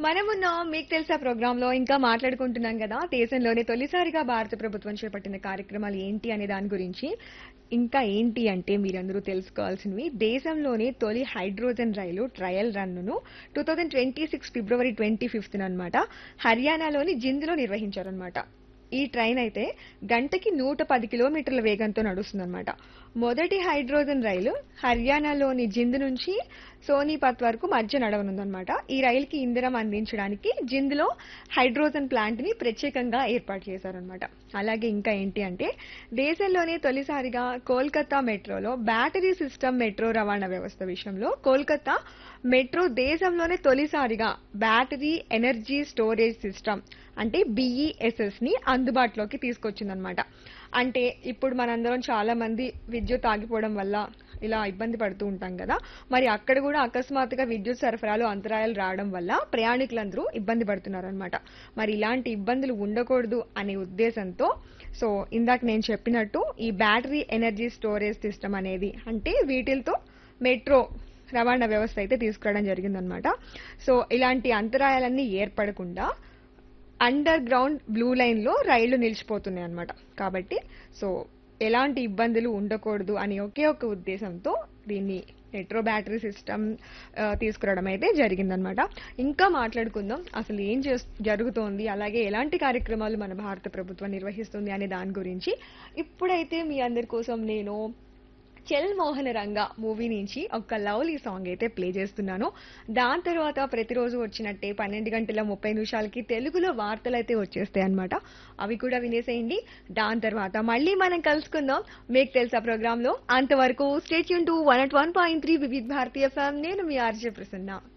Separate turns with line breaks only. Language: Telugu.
మనమున్న మీకు తెలుసా ప్రోగ్రామ్ లో ఇంకా మాట్లాడుకుంటున్నాం కదా దేశంలోనే తొలిసారిగా భారత ప్రభుత్వం చేపట్టిన కార్యక్రమాలు ఏంటి అనే దాని గురించి ఇంకా ఏంటి అంటే మీరందరూ తెలుసుకోవాల్సినవి దేశంలోనే తొలి హైడ్రోజన్ రైలు ట్రయల్ రన్ను two thousand twenty six February twenty fifth అనమాట హర్యానాలోని జింద్లో నిర్వహించారనమాట ఈ ట్రైన్ అయితే గంటకి నూట పది కిలోమీటర్ల వేగంతో నడుస్తుందన్నమాట మొదటి హైడ్రోజన్ రైలు హర్యానాలోని జింద్ నుంచి సోనీపత్ వరకు మధ్య నడవనుందన్నమాట ఈ రైలుకి ఇంధనం అందించడానికి జింద్లో హైడ్రోజన్ ప్లాంట్ ని ప్రత్యేకంగా ఏర్పాటు చేశారనమాట అలాగే ఇంకా ఏంటి అంటే దేశంలోనే తొలిసారిగా కోల్కతా మెట్రోలో బ్యాటరీ సిస్టమ్ మెట్రో రవాణా వ్యవస్థ విషయంలో కోల్కతా మెట్రో దేశంలోనే తొలిసారిగా బ్యాటరీ ఎనర్జీ స్టోరేజ్ సిస్టమ్ అంటే బిఈఎస్ఎస్ ని అందుబాటులోకి తీసుకొచ్చిందనమాట అంటే ఇప్పుడు మనందరం చాలా మంది విద్యుత్ ఆగిపోవడం వల్ల ఇలా ఇబ్బంది పడుతూ ఉంటాం కదా మరి అక్కడ కూడా అకస్మాత్తుగా విద్యుత్ సరఫరాలో అంతరాయాలు రావడం వల్ల ప్రయాణికులందరూ ఇబ్బంది పడుతున్నారు అనమాట మరి ఇలాంటి ఇబ్బందులు ఉండకూడదు అనే ఉద్దేశంతో సో ఇందాక నేను చెప్పినట్టు ఈ బ్యాటరీ ఎనర్జీ స్టోరేజ్ సిస్టమ్ అనేది అంటే వీటితో మెట్రో రవాణా వ్యవస్థ అయితే తీసుకురావడం జరిగిందనమాట సో ఇలాంటి అంతరాయాలన్నీ ఏర్పడకుండా అండర్ గ్రౌండ్ బ్లూ లైన్ లో రైళ్లు నిలిచిపోతున్నాయి అన్నమాట కాబట్టి సో ఎలాంటి ఇబ్బందులు ఉండకూడదు అని ఒకే ఒక ఉద్దేశంతో దీన్ని మెట్రో బ్యాటరీ సిస్టమ్ తీసుకురావడం అయితే జరిగిందనమాట ఇంకా మాట్లాడుకుందాం అసలు ఏం చేస్ జరుగుతోంది అలాగే ఎలాంటి కార్యక్రమాలు మన భారత ప్రభుత్వం నిర్వహిస్తుంది అనే దాని గురించి ఇప్పుడైతే మీ అందరి కోసం నేను చెల్ మోహన రంగ మూవీ నుంచి ఒక లవ్లీ సాంగ్ అయితే ప్లే చేస్తున్నాను దాని తర్వాత ప్రతిరోజు వచ్చినట్టే పన్నెండు గంటల ముప్పై నిమిషాలకి తెలుగులో వార్తలు అయితే వచ్చేస్తాయి అనమాట అవి కూడా వినేసేయండి దాని తర్వాత మళ్ళీ మనం కలుసుకుందాం మీకు తెలుసా ప్రోగ్రామ్ లో అంతవరకు stay tuned to one at one point three Vividh భారతీయ ఫ్యామ్ నేను మీ ఆర్జే ప్రసన్న